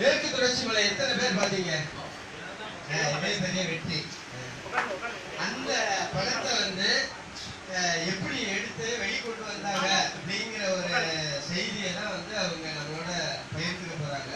மேற்கு தொடர்ச்சி மலை எத்தனை பேர் பாத்தீங்க அஹ் இதே பெரிய வெற்றி அந்த படத்தை வந்து அஹ், எப்படி எடுத்து வெளிக்கொண்டு வந்தாங்க அப்படிங்கிற ஒரு செய்தியை தான் வந்து அவங்க நம்மளோட பகிர்ந்துக்க போறாங்க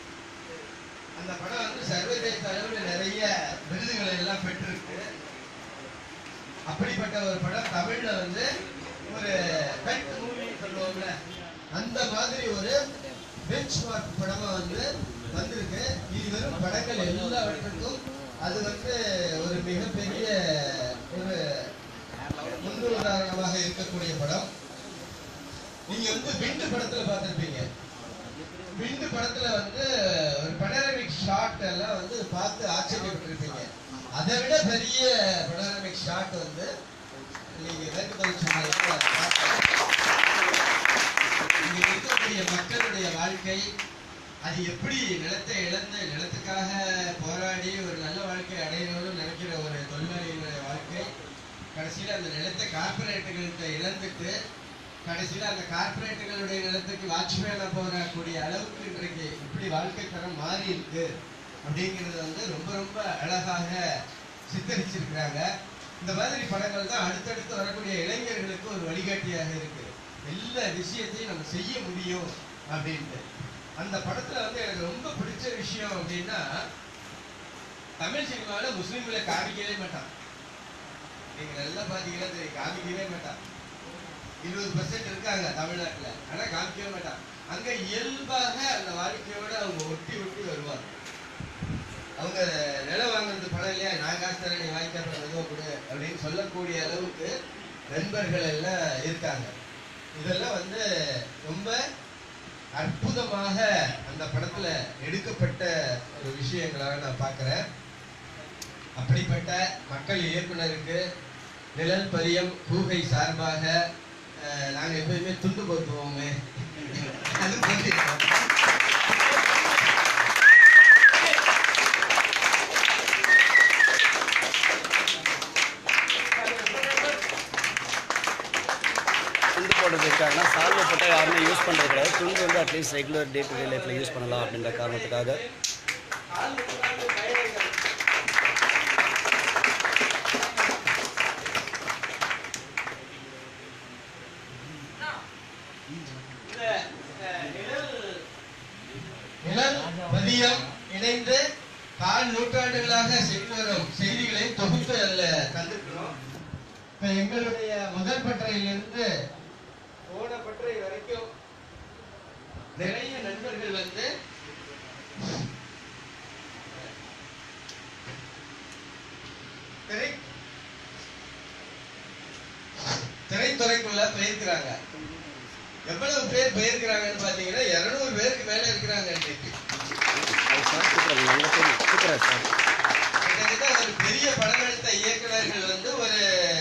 அந்த படம் வந்து சர்வதேச அளவில் நிறைய விருதுகளை எல்லாம் பெற்றிருக்கு அப்படிப்பட்ட ஒரு படம் தமிழ்ல வந்து ஒரு பெட் மூவின்னு சொல்லுவோம்ல அந்த மாதிரி ஒரு பெஞ்ச் மார்க் படமா வந்து வந்திருக்கு இது வெறும் படங்கள் எல்லாவற்றுக்கும் அது வந்து ஒரு மிகப்பெரிய ஒரு முன்னுதாரணமாக இருக்கக்கூடிய படம் நீங்க வந்து விண்டு படத்துல பார்த்திருப்பீங்க விண்டு படத்துல வந்து ஒரு பனரமிக் ஷாட் எல்லாம் வந்து பார்த்து ஆச்சரியப்பட்டிருப்பீங்க அதை விட பெரிய பனரமிக் ஷாட் வந்து நீங்க மேற்கு தொடர்ச்சி மலையில பார்க்கலாம். இங்க இருக்கக்கூடிய மக்களுடைய வாழ்க்கை அது எப்படி நிலத்தை இழந்து நிலத்துக்காக போராடி ஒரு நல்ல வாழ்க்கை அடையணும்னு நினைக்கிற ஒரு தொழிலாளியினுடைய வாழ்க்கை கடைசியில அந்த நிலத்தை கார்பரேட்டுகள்கிட்ட இழந்துட்டு கடைசியில அந்த கார்பரேட்டுகளுடைய நிலத்துக்கு வாட்ச்மேனா போகக்கூடிய அளவுக்கு இன்றைக்கு இப்படி வாழ்க்கை தரம் மாறி இருக்கு அப்படிங்கிறது வந்து ரொம்ப ரொம்ப அழகாக சித்தரிச்சிருக்கிறாங்க இந்த மாதிரி படங்கள் தான் அடுத்தடுத்து வரக்கூடிய இளைஞர்களுக்கு ஒரு வழிகாட்டியாக இருக்கு எல்லா விஷயத்தையும் நம்ம செய்ய முடியும் அப்படின்ட்டு அந்த படத்துல வந்து எனக்கு ரொம்ப பிடிச்ச விஷயம் அப்படின்னா தமிழ் சினிமாவில முஸ்லீம்களை காமிக்கவே மாட்டான் நீங்க நல்லா பாத்தீங்கன்னா தெரியும் காமிக்கவே மாட்டான் இருபது பர்சன்ட் இருக்காங்க தமிழ்நாட்டுல ஆனா காமிக்கவே மாட்டான் அங்க இயல்பாக அந்த வாழ்க்கையோட அவங்க ஒட்டி ஒட்டி வருவாங்க அவங்க நிலம் வாங்குறது பணம் இல்லையா நான் காசு தரேன் நீ வாங்கிக்க மெதுவாக கொடு அப்படின்னு சொல்லக்கூடிய அளவுக்கு நண்பர்கள் எல்லாம் இருக்காங்க இதெல்லாம் வந்து ரொம்ப அற்புதமாக அந்த படத்துல எடுக்கப்பட்ட ஒரு விஷயங்களாக நான் பார்க்கிறேன் அப்படிப்பட்ட மக்கள் இயக்குனருக்கு நிழல் பதியம் கூகை சார்பாக அஹ், நாங்க எப்பயுமே துண்டு போத்துவோமே அது போட்டிருக்கோம். துண்டு போடுறது இருக்காங்கன்னா சால்வை போட்டால் யாருமே யூஸ் பண்ணுறது கிடையாது துண்டு வந்து at least regular day to day லைஃப்பில் யூஸ் பண்ணலாம் அப்படின்ற காரணத்துக்காக இந்த அஹ், நிழல் நிழல் பதியம் இணைந்து கால் நூற்றாண்டுகளாக சென்று வரும் செய்திகளை தொகுத்து அல்ல தந்திருக்கிறோம் இப்ப எங்களுடைய முதல் பட்டறையிலிருந்து போன பட்டறை வரைக்கும் நிறைய நண்பர்கள் வந்து திரை திரைத்துறைக்குள்ள போயிருக்கிறாங்க எவ்வளவு பேர் போயிருக்கிறாங்கன்னு பாத்தீங்கன்னா இருநூறு பேருக்கு மேல இருக்கிறாங்க இன்னைக்கு அது சார் சூப்பராக நல்ல பேர் சூப்பராக சார் கிட்டத்தட்ட ஒரு பெரிய படம் எடுத்த இயக்குனர்கள் வந்து ஒரு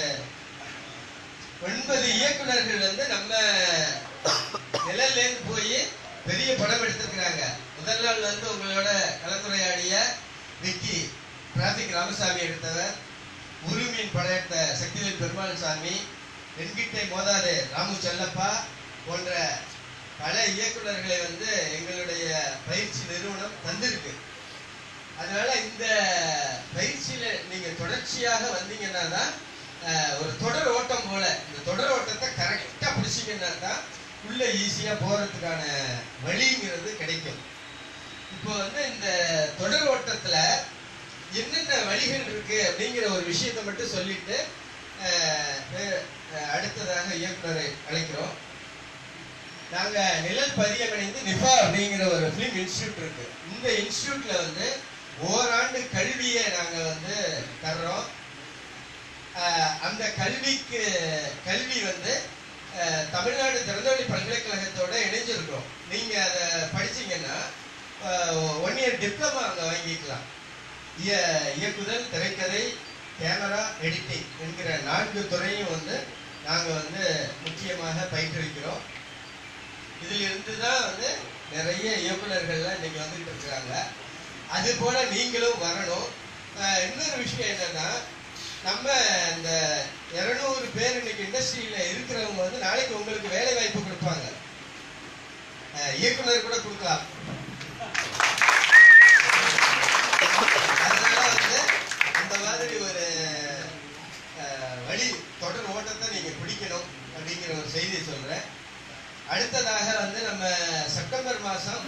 ஒன்பது இயக்குனர்கள் வந்து நம்ம நிழல்ல இருந்து போய் பெரிய படம் எடுத்திருக்கிறாங்க முதல் நாள் வந்து உங்களோட கலந்துரையாடிய விக்கி டிராபிக் ராமசாமி எடுத்தவர் உருமீன் படம் எடுத்த சக்திவேல் பெருமாள் சாமி என்கிட்டே மோதாதே ராமு செல்லப்பா போன்ற பல இயக்குனர்களை வந்து எங்களுடைய பயிற்சி நிறுவனம் தந்திருக்கு அதனால இந்த பயிற்சியில நீங்க தொடர்ச்சியாக வந்தீங்கன்னா தான் அஹ், ஒரு தொடர் ஓட்டம் போல இந்த தொடர் ஓட்டத்தை கரெக்டா பிடிச்சீங்கன்னா தான் உள்ள ஈஸியா போறதுக்கான வழிங்கிறது கிடைக்கும் இப்போ வந்து இந்த தொடர் ஓட்டத்துல என்னென்ன வழிகள் இருக்கு அப்படிங்கிற ஒரு விஷயத்தை மட்டும் சொல்லிட்டு அஹ், அஹ், அடுத்ததாக இயக்குனரை அழைக்கிறோம் நாங்க நிழல் பதியமடைந்து நிஃபா அப்படிங்கிற ஒரு ஃபிலிம் இன்ஸ்டியூட் இருக்கு இந்த இன்ஸ்டியூட்ல வந்து ஓராண்டு கல்வியை நாங்க வந்து தர்றோம் ஆஹ் அந்த கல்விக்கு கல்வி வந்து ஆஹ் தமிழ்நாடு திறந்தவெளி பல்கலைக்கழகத்தோட இணைஞ்சிருக்கிறோம் நீங்க அதை படிச்சீங்கன்னா ஒன் இயர் டிப்ளமா அங்க வாங்கிக்கலாம் இய- இயக்குதல் திரைக்கதை கேமரா எடிட்டிங் என்கிற நான்கு துறையும் வந்து நாங்க வந்து முக்கியமாக பயிற்றுவிக்கிறோம் இதுல இருந்து தான் வந்து நிறைய இயக்குனர்கள்லாம் இன்னைக்கு வந்துட்டு இருக்காங்க அது போல நீங்களும் வரணும் அஹ் இன்னொரு விஷயம் என்னன்னா நம்ம இந்த இருநூறு பேர் இன்னைக்கு இண்டஸ்ட்ரியில இருக்கிறவங்க வந்து நாளைக்கு உங்களுக்கு வேலை வாய்ப்பு கொடுப்பாங்க அஹ் இயக்குனர் கூட கொடுக்கலாம் அடுத்ததாக வந்து நம்ம செப்டம்பர் மாதம்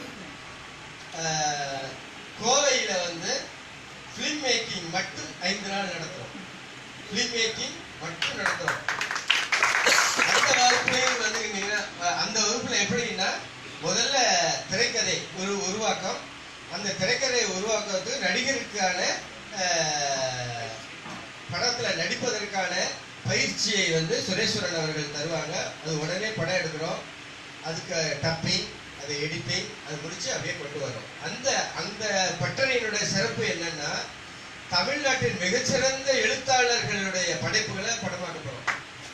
கோவையில வந்து ஃபிலிம் மேக்கிங் மட்டும் ஐந்து நாள் நடத்துறோம் ஃபிலிம் மேக்கிங் மட்டும் நடத்துறோம் அந்த வகுப்புலையும் வந்து நீங்க, அஹ், அந்த வகுப்புல எப்படின்னா முதல்ல திரைக்கதை ஒரு உருவாக்கம் அந்த திரைக்கதையை உருவாக்குறதுக்கு நடிகருக்கான அஹ், படத்துல நடிப்பதற்கான பயிற்சியை வந்து சுரேஸ்வரன் அவர்கள் தருவாங்க அது உடனே படம் எடுக்கிறோம் அதுக்கு டப்பிங் அது எடிட்டிங் அது முடிச்சு அப்படியே கொண்டு வரோம் அந்த அந்த பட்டறையினுடைய சிறப்பு என்னன்னா தமிழ்நாட்டின் மிகச்சிறந்த எழுத்தாளர்களுடைய படைப்புகளை படமாக்க போறோம்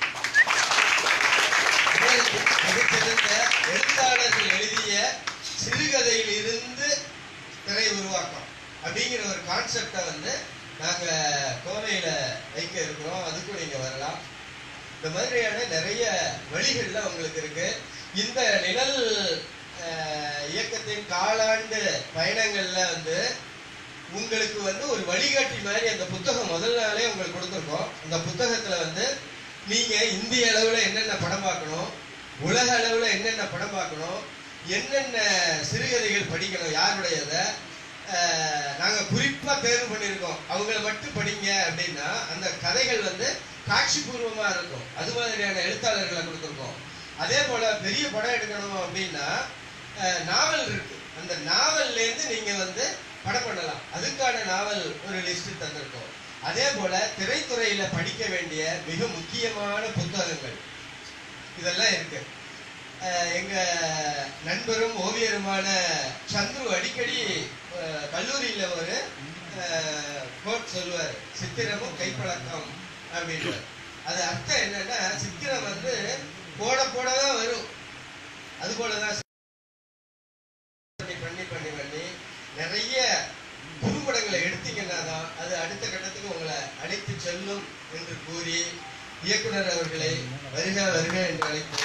மிகச்சிறந்த எழுத்தாளர்கள் எழுதிய சிறுகதையில் இருந்து திரை உருவாக்கம் அப்படிங்கிற ஒரு கான்செப்டை வந்து நாங்க கோவையில வைக்க இருக்கிறோம் அதுக்கும் நீங்க வரலாம் இந்த மாதிரியான நிறைய வழிகள்ல உங்களுக்கு இருக்கு இந்த நிழல் அஹ், இயக்கத்தின் காலாண்டு பயணங்கள்ல வந்து உங்களுக்கு வந்து ஒரு வழிகாட்டி மாதிரி அந்த புத்தகம் முதல் நாளே உங்களுக்கு கொடுத்துருக்கோம் அந்த புத்தகத்துல வந்து நீங்க இந்திய அளவுல என்னென்ன படம் பார்க்கணும் உலக அளவுல என்னென்ன படம் பார்க்கணும் என்னென்ன சிறுகதைகள் படிக்கணும் யாருடையத அஹ், நாங்க குறிப்பா தேர்வு பண்ணியிருக்கோம் அவங்கள மட்டும் படிங்க அப்படின்னா அந்த கதைகள் வந்து காட்சி பூர்வமா இருக்கும் அது மாதிரியான எழுத்தாளர்களை கொடுத்துருக்கோம் அதே போல பெரிய படம் எடுக்கணும் அப்படின்னா அஹ், நாவல் இருக்கு அந்த நாவல்ல இருந்து நீங்க வந்து படம் பண்ணலாம் அதுக்கான நாவல் ஒரு லிஸ்ட் தந்திருக்கோம் அதே போல திரைத்துறையில படிக்க வேண்டிய மிக முக்கியமான புத்தகங்கள் இதெல்லாம் இருக்கு அஹ் எங்க நண்பரும் ஓவியருமான சந்துரு அடிக்கடி அஹ், கல்லூரியில ஒரு கோட் சொல்லுவார் சித்திரமும் கைப்பழக்கம் அப்படின்றார் அது அர்த்தம் என்னன்னா சித்திரம் வந்து போட போட தான் வரும் அது போலதான் பண்ணி பண்ணி பண்ணி பண்ணி நிறைய குறும்படங்களை எடுத்தீங்கன்னா தான் அது அடுத்த கட்டத்துக்கு உங்களை அழைத்து செல்லும் என்று கூறி இயக்குனர் அவர்களை வருக வருக என்று அழைத்து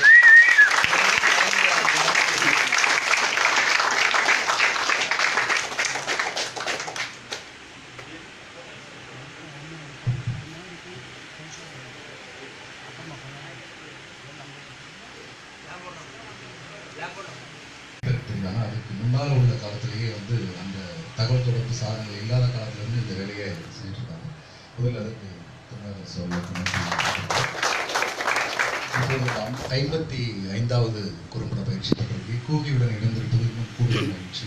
தெரியும் அதுக்கு முன்னால் உள்ள காலத்திலேயே வந்து அந்த தகவல் தொடர்பு சாதனங்கள் இல்லாத காலத்துல இருந்து இந்த வேலையை செஞ்சுட்டு இருக்காங்க முதல்ல அதுக்கு திருநாள் சொல்ல இப்போது நாம் ஐம்பத்தி ஐந்தாவது குறும்பட பயிற்சி பற்றி கூகியுடன் இணைந்திருப்பது இன்னும் கூடுதல் மகிழ்ச்சி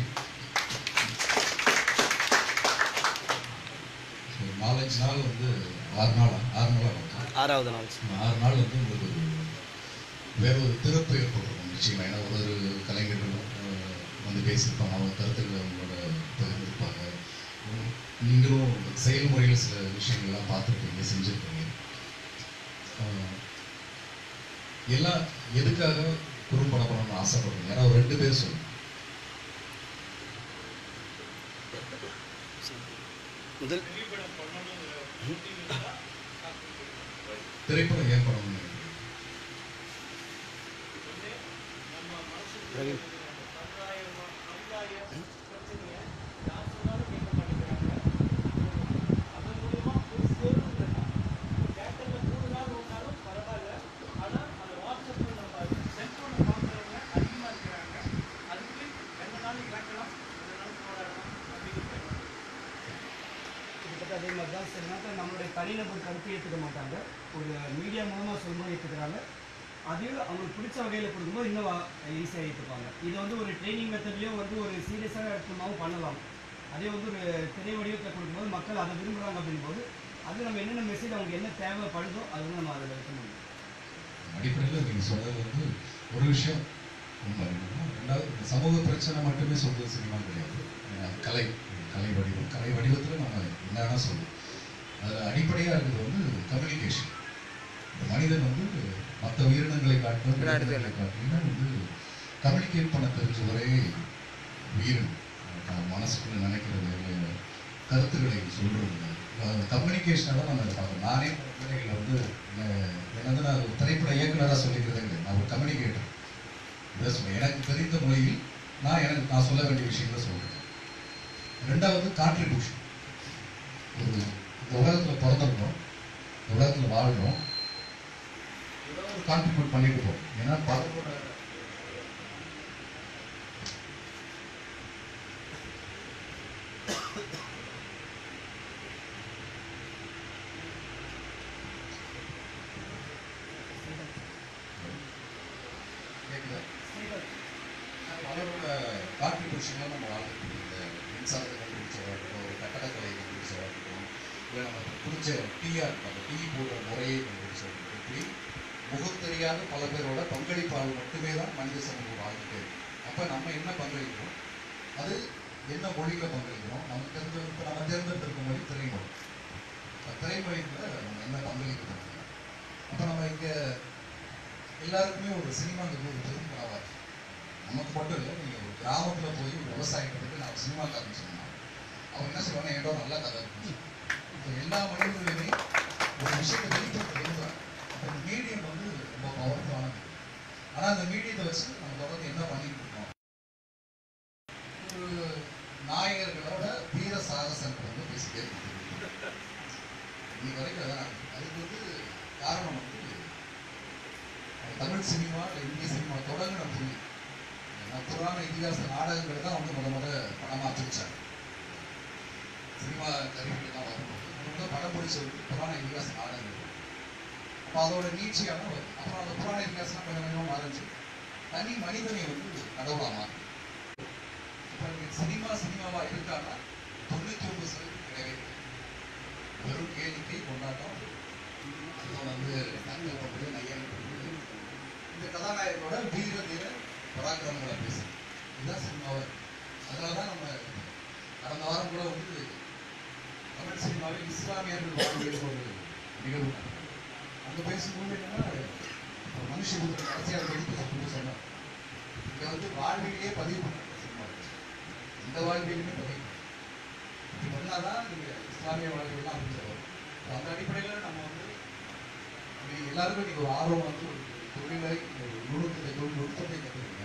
So, நாலஞ்சு நாள் வந்து ஆறு நாள் ஆறு நாளாக இருக்கும் ஆறாவது நாள் ஆறு நாள் வந்து உங்களுக்கு ஒரு வேற ஒரு திறப்பு ஏற்பட்டிருக்கும் நிச்சயமா ஏன்னா ஒரு ஒரு கலைஞர்களும் அஹ், வந்து பேசியிருப்பாங்க அவங்க கருத்துக்களை அவங்களோட பகிர்ந்திருப்பாங்க உம், நீங்களும் செயல்முறையில் சில விஷயங்கள்லாம் பார்த்துருப்பீங்க செஞ்சுருப்பீங்க அஹ், எல்லாம் எதுக்காக குறும்பட பண்ணணும்னு ஆசைப்படுறீங்க யாராவது ஒரு ரெண்டு பேர் சொல்லுங்க முதல் திரைப்படம் ஏன் பண்ணணும்னு நினைக்கிறீங்க? பிரவீன் கிட்டத்தட்ட அதே மாதிரி தான் சில நேரத்தில் நம்மளுடைய தனிநபர் கருத்து ஏற்றுக்க மாட்டாங்க ஒரு மீடியா மூலமாக சொல்லும்போது ஏற்றுக்கிறாங்க அதையும் அவங்களுக்கு பிடிச்ச வகையில் கொடுக்கும்போது இன்னும் ஈஸியாக ஏற்றுப்பாங்க இதை வந்து ஒரு ட்ரைனிங் மெத்தட்லேயும் வந்து ஒரு சீரியஸாக எடுத்துமாவும் பண்ணலாம் அதே வந்து ஒரு திரை வடிவத்தில் கொடுக்கும்போது மக்கள் அதை விரும்புகிறாங்க அப்படிங்கும்போது அது நம்ம என்னென்ன மெசேஜ் அவங்களுக்கு என்ன தேவைப்படுதோ அது வந்து நம்ம அதில் வைக்க முடியும் அடிப்படையில் நீங்கள் சொன்னது வந்து ஒரு விஷயம் உண்மை என்னன்னா, ரெண்டாவது இந்த சமூக பிரச்சனை மட்டுமே சொல்றது சினிமா கிடையாது ஏன்னா, கலை கலை வடிவம் கலை வடிவத்தில் நம்ம என்ன வேணால் சொல்லுவோம் அதில் அடிப்படையாக இருக்கிறது வந்து கம்யூனிகேஷன் இந்த மனிதன் வந்து மற்ற உயிரினங்களை காட்டும் விலங்குகளை காட்டிலும் வந்து கம்யூனிகேட் பண்ண தெரிஞ்ச ஒரே உயிரினம் தான் மனசுக்குள்ள நினைக்கிறது இல்லை, கருத்துக்களை சொல்றது கம்யூனிகேஷனாக தான் நம்ம இதை பார்க்கணும் நானே பிள்ளைகளை வந்து என்ன- என்ன வந்து நான் ஒரு திரைப்பட இயக்குனராக சொல்லிக்கிறதே இல்லை நான் ஒரு கம்யூனிகேட்டர் இதை சொல்ல எனக்கு தெரிந்த மொழியில் நான் எனக்கு நான் சொல்ல வேண்டிய விஷயங்களை சொல்றேன் ரெண்டாவது கான்ட்ரிபியூஷன் ஒரு இந்த உலகத்தில் பிறந்திருக்கோம் இந்த உலகத்தில் வாழ்றோம் ஏதோ ஒரு கான்ட்ரிபியூட் பண்ணிட்டு போகிறோம் ஏன்னா பலரோட கேட்குதா அவரோட கான்ட்ரிபியூஷன்லாம் நம்ம வாழ்க்கை இந்த மின்சாரத்தை கண்டுபிடிச்சவராகட்டும் ஒரு கட்டடக்கலை கண்டுபிடிச்சவராகட்டும் இல்லை நமக்கு பிடிச்ச டீயாக இருக்கும் அந்த டீ போடுற முறையை கண்டுபிடிச்சவராகட்டும் இப்படி முகத்தெரியாத பல பேரோட பங்களிப்பால் மட்டுமே தான் மனித சமூகம் வாழ்ந்துட்டே இருக்கு அப்போ நம்ம என்ன பங்களிக்கிறோம் அது என்ன மொழியில் பங்களிக்கிறோம் நம்ம தெரிஞ்ச இப்போ நம்ம தேர்ந்தெடுத்திருக்க மொழி திரைமொழி அந்த திரைமொழியில் நம்ம என்ன பங்களிக்கிறோம் அப்போ நம்ம இங்கே எல்லாருக்குமே ஒரு சினிமா அந்த ஒரு பெரும் கனவாக நமக்கு மட்டும் இல்லை நீங்கள் ஒரு கிராமத்தில் போய் ஒரு விவசாயிகளுக்கு நான் சினிமா கதை சொன்னால் அவங்க என்ன சொல்லுவாங்க என்கிட்ட ஒரு நல்ல கதை இருக்கு இப்போ எல்லா மனிதர்களுமே ஒரு விஷயத்தை வெளிப்படுத்த விரும்புகிறாங்க அப்போ இந்த மீடியம் வந்து ரொம்ப பவர்ஃபுல்லானது ஆனால் அந்த மீடியத்தை வச்சு நம்ம தொடர்ந்து என்ன பண்ணிட்டு இருக்கோம் ஒரு நாயகர்களோட வீர சாகசங்கள் வந்து பேசிட்டே இருக்கு இன்னைக்கு வரைக்கும் அதான் நடக்குது. அதுக்கு வந்து காரணம் வந்து தமிழ் சினிமா இல்லை இந்திய சினிமா தொடங்கின புள்ளி ஏன்னா புராண இதிகாச நாடகங்கள் தான் வந்து முத முத படமாக பிரிச்சாங்க சினிமா கருவிகள்லாம் வரும்போது முத படம் பிடிச்சது புராண இதிகாச நாடகங்கள் அப்போ அதோட நீட்சியான வரும் அப்புறம் அந்த புராண இதிகாசம் கொஞ்சம் கொஞ்சமாக மாறிச்சு தனி மனிதனை வந்து கடவுளாக மாறும் இப்போ நீங்கள் சினிமா சினிமாவா இருக்கான்னா தொண்ணூற்றி ஒன்பது சதவீதம் கிடையவே கிடையாது. வெறும் கேளிக்கை கொண்டாட்டம் அப்புறம் வந்து தங்கள் பண்ணுறது நையாண்டி பண்ணுறது இந்த கதாநாயகனோட வீர தீர பராக்கிரமங்களை பேசுது இதுதான் சினிமாவை அதனால தான் நம்ம கடந்த வாரம் கூட வந்து தமிழ் சினிமாவில் இஸ்லாமியர்கள் வாழ்வியல் ஒரு நிகழ்வு நடந்தது. அங்க பேசும்போது என்னன்னா ஒரு மனுஷன் ஒரு அரசியல் வெடிப்பு சொல்லி சொன்னார் இங்க வந்து வாழ்வியலையே பதிவு பண்ணுறாங்க சினிமா இந்த வாழ்வியலுமே பதிவு பண்ணணும். இப்படி பண்ணாதான் நீங்க இஸ்லாமிய வாழ்வியல்லாம் அப்படின்னு வரும் அந்த அடிப்படையில் நம்ம வந்து நீங்க எல்லாருக்கும் நீங்க ஒரு ஆர்வம் வந்து ஒரு தொழிலை ஒரு நுணுக்கத்தை தொழில் நுட்பத்தை கற்றுக்கீங்க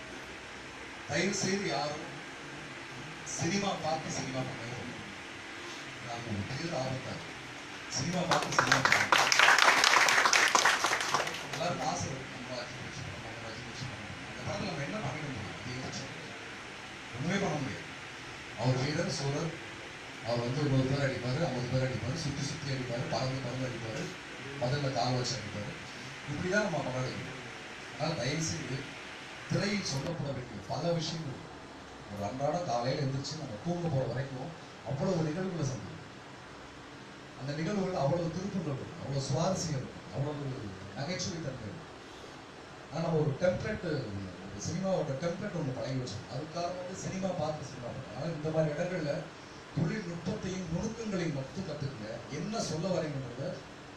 தயவு செய்து யாரும் சினிமா பார்த்து சினிமா பண்ணவே கூடாது. நான் ஒரு பெரிய ஆபத்தா இருக்கு. சினிமா பார்த்து சினிமா பண்ணுங்க எல்லாருக்கும் ஆசை இருக்கு நம்ம ராஜ்கிஷ் பண்ணணும், நம்ம ராஜ்கிஷ் பண்ணணும். அந்த படத்துல நம்ம என்ன பண்ணிட முடியும் அதிகபட்சம் ஒண்ணுமே பண்ண முடியாது அவர் வீரர் சூரர் அவர் வந்து ஒரு பேர் அடிப்பார் ஐம்பது பேர் அடிப்பார் சுற்றி சுற்றி அடிப்பார் பறந்து பறந்து அடிப்பார் முதல்ல கால் வச்சு அடிப்பார் இப்படி தான் நம்ம கொண்டாடுவோம் அதனால் தயவு செய்து திரையில் சொல்லப்பட வேண்டிய பல விஷயங்கள் ஒரு அன்றாட காலையில் எழுந்திரிச்சு நம்ம தூங்க போகிற வரைக்கும் அவ்வளவு நிகழ்வுகளை சந்திக்கும் அந்த நிகழ்வுகள் அவ்வளவு திருப்பங்கள் இருக்கும் அவ்வளோ சுவாரஸ்யம் இருக்கும் அவ்வளவு நகைச்சுவை தன்மை இருக்கும் ஆனால் நம்ம ஒரு டெம்ப்ளேட் ஒரு சினிமாவோட டெம்ப்ளேட் ஒன்று பழகி வச்சோம் அதுக்காக வந்து சினிமா பார்த்து சினிமா பண்ணுறோம் ஆனால் இந்த மாதிரி இடங்கள்ல தொழில்நுட்பத்தையும் நுணுக்கங்களையும் மட்டும் கற்றுக்குங்க என்ன சொல்ல வரீங்கன்றத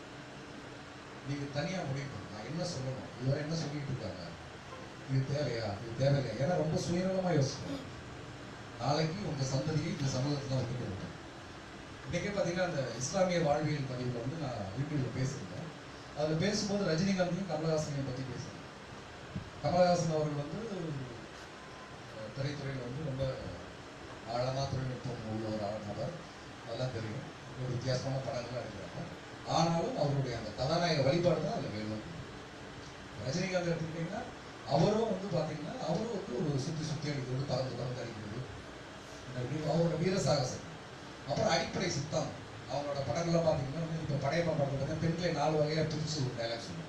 நீங்க தனியா முடிவு பண்ணுங்க நான் என்ன சொல்லணும் இதுவரை என்ன சொல்லிட்டு இருக்காங்க இது தேவையா இது தேவையில்லையா ஏன்னா ரொம்ப சுயநலமா யோசிக்கணும் நாளைக்கு உங்க சந்ததியை இந்த சமூகத்துல தான் விட்டு கொடுக்கும் இன்னைக்கே பார்த்தீங்கன்னா அந்த இஸ்லாமிய வாழ்வியல் பதிவில் வந்து நான் யூடியூப்ல பேசியிருந்தேன் அதில் பேசும்போது ரஜினிகாந்தையும் கமலஹாசனையும் பற்றி பேசுகிறேன் கமலஹாசன் அவர்கள் வந்து அஹ், திரைத்துறையில் வந்து ரொம்ப ஆழமாக தொழில்நுட்பம் உள்ள ஒரு ஆள் நபர் அதெல்லாம் தெரியும் ஒரு வித்தியாசமான படங்கள்லாம் எடுக்கிறாங்க ஆனாலும் அவருடைய அந்த கதாநாயக வழிபாடு தான் அதில் வேணும் ரஜினிகாந்த் எடுத்துக்கிட்டிங்கன்னா அவரும் வந்து பார்த்தீங்கன்னா அவரும் வந்து ஒரு சுற்றி சுற்றி அடிக்கிறது பறந்து பறந்து அடிக்கிறது இந்த அவரோட வீர சாகசம் அப்புறம் அடிப்படை சித்தாந்தம் அவங்களோட படங்கள்லாம் பார்த்தீங்கன்னா வந்து இப்போ படையப்பா படத்தில் பார்த்தீங்கன்னா பெண்களை நாலு வகையாக பிரித்து ஒரு டைலாக் சொல்லுவாங்க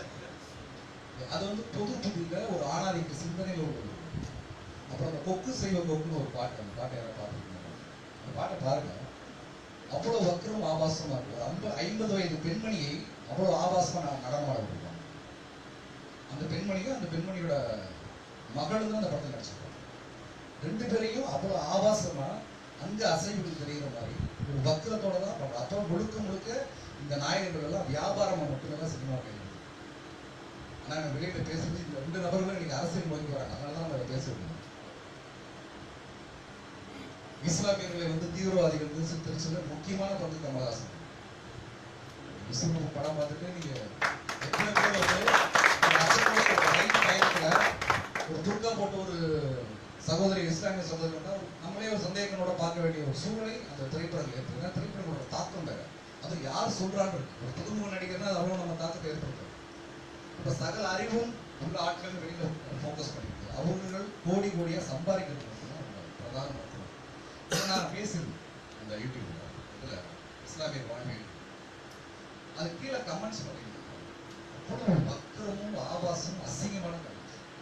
அது வந்து பொது புதியில ஒரு ஆணாதிக்க சிந்தனையில் ஒரு அப்புறம் அந்த கொக்கு செய்வ கொக்குன்னு ஒரு பாட்டு அந்த பாட்டை யாராவது பார்த்துருக்கீங்க அந்த பாட்டை பாருங்க அவ்வளோ வக்கரம் ஆபாசமா இருக்கு ஒரு ஐம்பது ஐம்பது வயது பெண்மணியை அவ்வளோ ஆபாசமா நான் நடனம் ஆட விட்டுருப்பாங்க அந்த பெண்மணியும் அந்த பெண்மணியோட மகளும் தான் அந்த படத்தில் நடிச்சிருப்பாங்க ரெண்டு பேரையும் அவ்வளோ ஆபாசமா அங்க அசைவுகள் தெரியுற மாதிரி ஒரு வக்கரத்தோட தான் பண்றாங்க அப்போ முழுக்க முழுக்க இந்த நாயகர்கள் எல்லாம் வியாபாரமா மட்டுமே தான் சினிமா கையில் ஆனா நான் வெளியில பேசுறது இந்த ரெண்டு நபர்களும் இன்னைக்கு அரசியல் நோக்கி வராங்க அதனால தான் நம்ம இதை பேசுறது இஸ்லாமியர்களை வந்து தீவிரவாதிகள் வந்து சித்தரிச்சதுல முக்கியமான பங்கு கமலஹாசன் இஸ்லாம் படம் பார்த்துட்டு நீங்க எத்தனை பேர் வந்து ஒரு அச்சத்தோட ஒரு ரயில் பயணத்துல ஒரு துர்கா போட்ட ஒரு சகோதரி இஸ்லாமிய சகோதரி வந்தா நம்மளே ஒரு சந்தேகங்களோட பார்க்க வேண்டிய ஒரு சூழ்நிலை அந்த திரைப்படங்கள் ஏற்படுது ஏன்னா திரைப்படங்களோட தாக்கம் வேற அது யார் சொல்றான்னு இருக்கு ஒரு புதுமுக நடிகர்னா அது அவ்வளவு நம்ம தாக்கத்தை ஏற்படுத்தும் இப்ப சகல அறிவும் உள்ள ஆட்கள் வெளியில ஃபோக்கஸ் பண்ணிருக்கு அவர்கள் கோடி கோடியா சம்பாதிக்கிறது மட்டும்தான் அவங்க பிரதான நோக்கம் இதை நான் பேசியிருந்தேன் அந்த யூடியூப்ல இதுல இஸ்லாமிய வாழ்வியல் அது கீழே கமெண்ட்ஸ் பண்ணியிருந்தேன் அவ்வளவு வக்கரமும் ஆபாசமும் அசிங்கமான கமெண்ட்ஸ்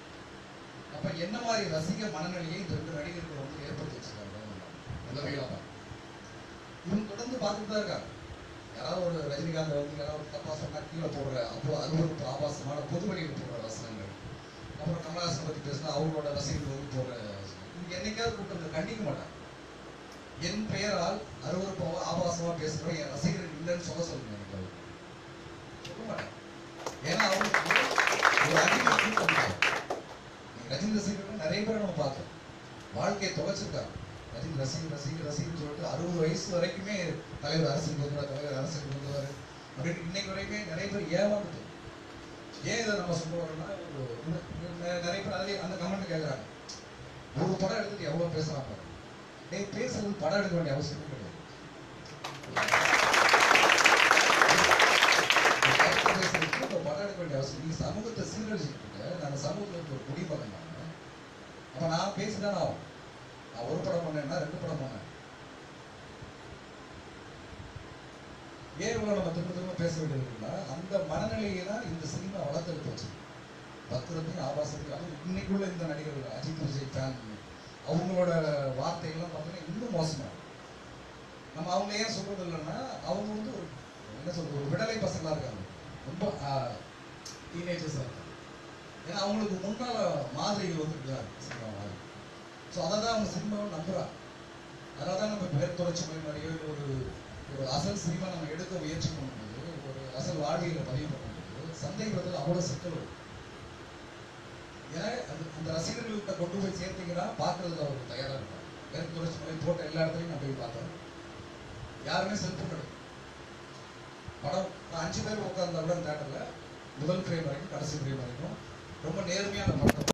அப்ப என்ன மாதிரி ரசிக மனநிலையை இந்த ரெண்டு நடிகர்கள் வந்து ஏற்படுத்தி வச்சிருக்காங்க முதல்ல பார்க்க இவங்க தொடர்ந்து பார்த்துட்டு தான் இருக்காங்க யாராவது ஒரு ரஜினிகாந்த் வந்து யாராவது ஒரு தப்பா சொன்னா கீழே போடுற அப்போ அருவருப்பு ஆபாசமான பொது வழியில் போடுற வசனங்கள் அப்புறம் கமலஹாசன் பத்தி பேசினா அவங்களோட ரசிகர்கள் வந்து போடுற வசனங்கள். இது என்னைக்காவது கூட்டம் கண்டிக்க மாட்டாங்க என் பெயரால் அருவருப்பாவோ ஆபாசமா பேசுறவங்க என் ரசிகர்கள் இல்லைன்னு சொல்ல சொல்லுங்க எனக்கு அவர். சொல்ல மாட்டேன் ஏன்னா அவங்களுக்கு ஒரு அதிக கூட்டம் இருக்கு. நீங்க ரஜினி ரசிகர்கள் நிறைய பேரை நம்ம பார்த்தோம் வாழ்க்கையை தொலைச்சிருக்காங்க ரஜினி ரசிகர் ரசிகர் ரசிகர்னு சொல்லிட்டு அறுபது வயசு வரைக்குமே தலைவர் அரசுக்கு வந்துருவார் தலைவர் அரசுக்கு வந்துருவாரு அப்படின்னு இன்னைக்கு வரைக்குமே நிறைய பேர் ஏமாந்துட்டு ஏன் இதை நம்ம சொல்ல வரோம்னா ஒரு இந்த- இந்த நிறைய பேர் அதுலேயே அந்த கமெண்ட் கேட்குறாங்க ஒரு படம் எடுத்துட்டு எவ்வளோ பேசுறாங்க பாருங்க. டேய் பேசுறது படம் எடுக்க வேண்டிய அவசியமே கிடையாது ஒரு கருத்து பேசுறதுக்கு ஒரு படம் எடுக்க வேண்டிய அவசியம் நீங்க சமூகத்தை சீரழிச்சுக்கிட்டு நான் சமூகத்தில் இருக்க ஒரு குடிமகன் நான் அப்ப நான் பேசிதான் ஆகும் நான் ஒரு படம் பண்ணேன்னா ரெண்டு படம் பண்ணேன் ஏன் இவ்வளவு நம்ம திரும்ப திரும்ப பேச வேண்டியது இருக்குன்னா அந்த மனநிலையை தான் இந்த சினிமா வளர்த்தெடுத்து வச்சு பத்திரத்தையும் ஆபாசத்தையும் அதுவும் இன்னைக்குள்ள இந்த நடிகர்கள் அஜித் விஜய் ஃபேன் அவங்களோட வார்த்தைகள்லாம் பார்த்தீங்கன்னா இன்னும் மோசமா இருக்கு. நம்ம அவங்க ஏன் சொல்றது இல்லைன்னா அவங்க வந்து ஒரு என்ன சொல்றது ஒரு விடலை பசங்களா இருக்காங்க ரொம்ப டீனேஜர்ஸா இருக்காங்க ஏன்னா அவங்களுக்கு முன்னால மாதிரிகள் வந்து இருக்காங்க சினிமா மாதிரி ஸோ அதை தான் அவங்க சினிமாவை நம்புறாங்க அதனால தான் நம்ம பேர் தொலைச்சுமை மாதிரியோ இல்லை ஒரு ஒரு அசல் சினிமா நம்ம எடுக்க முயற்சி பண்ணும்போது ஒரு அசல் வாழ்வியலை பதிவு பண்ணும்போது சந்தேகத்தில் அவ்வளோ சிக்கல் வரும் ஏன்னா அந்த அந்த ரசிகர்கள்கிட்ட கொண்டு போய் சேர்த்தீங்கன்னா பார்க்கறதுக்கு அவருக்கு தயாராக இருப்பாங்க பேர் தொலைச்சு மாதிரி போட்ட எல்லா இடத்துலையும் நான் போய் பார்த்தேன் யாருமே செல்ஃபோன் எடுக்கும் படம் நான் அஞ்சு பேர் உட்கார்ந்தா கூட தேட்டரில் முதல் ஃப்ரேம் வரைக்கும் கடைசி ஃப்ரேம் வரைக்கும் ரொம்ப நேர்மையாக அந்த படத்தை